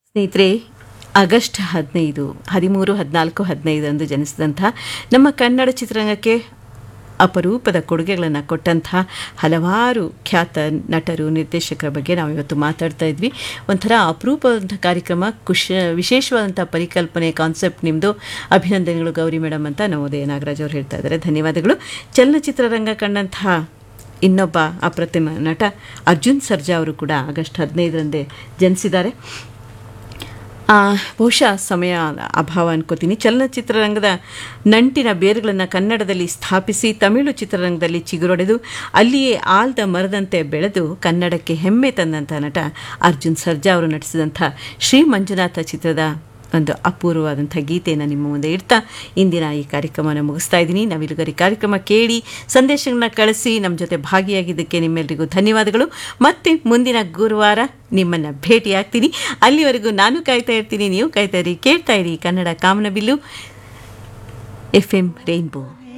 ಸ್ನೇಹಿತರೆ ಆಗಸ್ಟ್ ಹದಿನೈದು ಹದಿಮೂರು ಹದಿನಾಲ್ಕು ಹದಿನೈದರಂದು ಜನಿಸಿದಂಥ ನಮ್ಮ ಕನ್ನಡ ಚಿತ್ರರಂಗಕ್ಕೆ ಅಪರೂಪದ ಕೊಡುಗೆಗಳನ್ನು ಕೊಟ್ಟಂಥ ಹಲವಾರು ಖ್ಯಾತ ನಟರು ನಿರ್ದೇಶಕರ ಬಗ್ಗೆ ನಾವು ಇವತ್ತು ಮಾತಾಡ್ತಾ ಇದ್ವಿ ಒಂಥರ ಅಪರೂಪವಾದಂಥ ಕಾರ್ಯಕ್ರಮ ಖುಷ ವಿಶೇಷವಾದಂಥ ಪರಿಕಲ್ಪನೆ ಕಾನ್ಸೆಪ್ಟ್ ನಿಮ್ಮದು ಅಭಿನಂದನೆಗಳು ಗೌರಿ ಮೇಡಮ್ ಅಂತ ನವೋದಯ ನಾಗರಾಜ್ ಅವರು ಹೇಳ್ತಾ ಇದ್ದಾರೆ ಧನ್ಯವಾದಗಳು ಚಲನಚಿತ್ರರಂಗ ಕಂಡಂತಹ ಇನ್ನೊಬ್ಬ ಅಪ್ರತಿಮ ನಟ ಅರ್ಜುನ್ ಸರ್ಜಾ ಅವರು ಕೂಡ ಆಗಸ್ಟ್ ಹದಿನೈದರಂದೇ ಜನಿಸಿದ್ದಾರೆ ಆ, ಬಹುಶಃ ಸಮಯ ಅಭಾವ ಅನ್ಕೋತೀನಿ ಚಲನಚಿತ್ರರಂಗದ ನಂಟಿನ ಬೇರುಗಳನ್ನು ಕನ್ನಡದಲ್ಲಿ ಸ್ಥಾಪಿಸಿ ತಮಿಳು ಚಿತ್ರರಂಗದಲ್ಲಿ ಚಿಗುರೊಡೆದು ಅಲ್ಲಿಯೇ ಆಲ್ದ ಮರದಂತೆ ಬೆಳೆದು ಕನ್ನಡಕ್ಕೆ ಹೆಮ್ಮೆ ತಂದಂಥ ನಟ ಅರ್ಜುನ್ ಸರ್ಜಾ ಅವರು ನಟಿಸಿದಂಥ ಶ್ರೀ ಮಂಜುನಾಥ ಚಿತ್ರದ ಒಂದು ಅಪೂರ್ವವಾದಂಥ ಗೀತೆಯನ್ನು ನಿಮ್ಮ ಮುಂದೆ ಇಡ್ತಾ ಇಂದಿನ ಈ ಕಾರ್ಯಕ್ರಮವನ್ನು ಮುಗಿಸ್ತಾ ಇದ್ದೀನಿ ನಾವಿಲ್ಲಗರಿ ಕಾರ್ಯಕ್ರಮ ಕೇಳಿ ಸಂದೇಶಗಳನ್ನ ಕಳಿಸಿ ನಮ್ಮ ಜೊತೆ ಭಾಗಿಯಾಗಿದ್ದಕ್ಕೆ ನಿಮ್ಮೆಲ್ಲರಿಗೂ ಧನ್ಯವಾದಗಳು ಮತ್ತೆ ಮುಂದಿನ ಗುರುವಾರ ನಿಮ್ಮನ್ನು ಭೇಟಿಯಾಗ್ತೀನಿ ಅಲ್ಲಿವರೆಗೂ ನಾನು ಕಾಯ್ತಾ ಇರ್ತೀನಿ ನೀವು ಕಾಯ್ತಾ ಇರಿ ಕೇಳ್ತಾ ಇರಿ ಕನ್ನಡ ಕಾಮನಬಿಲ್ಲು ಎಫ್ ಎಂ ರೈನ್ಬೋ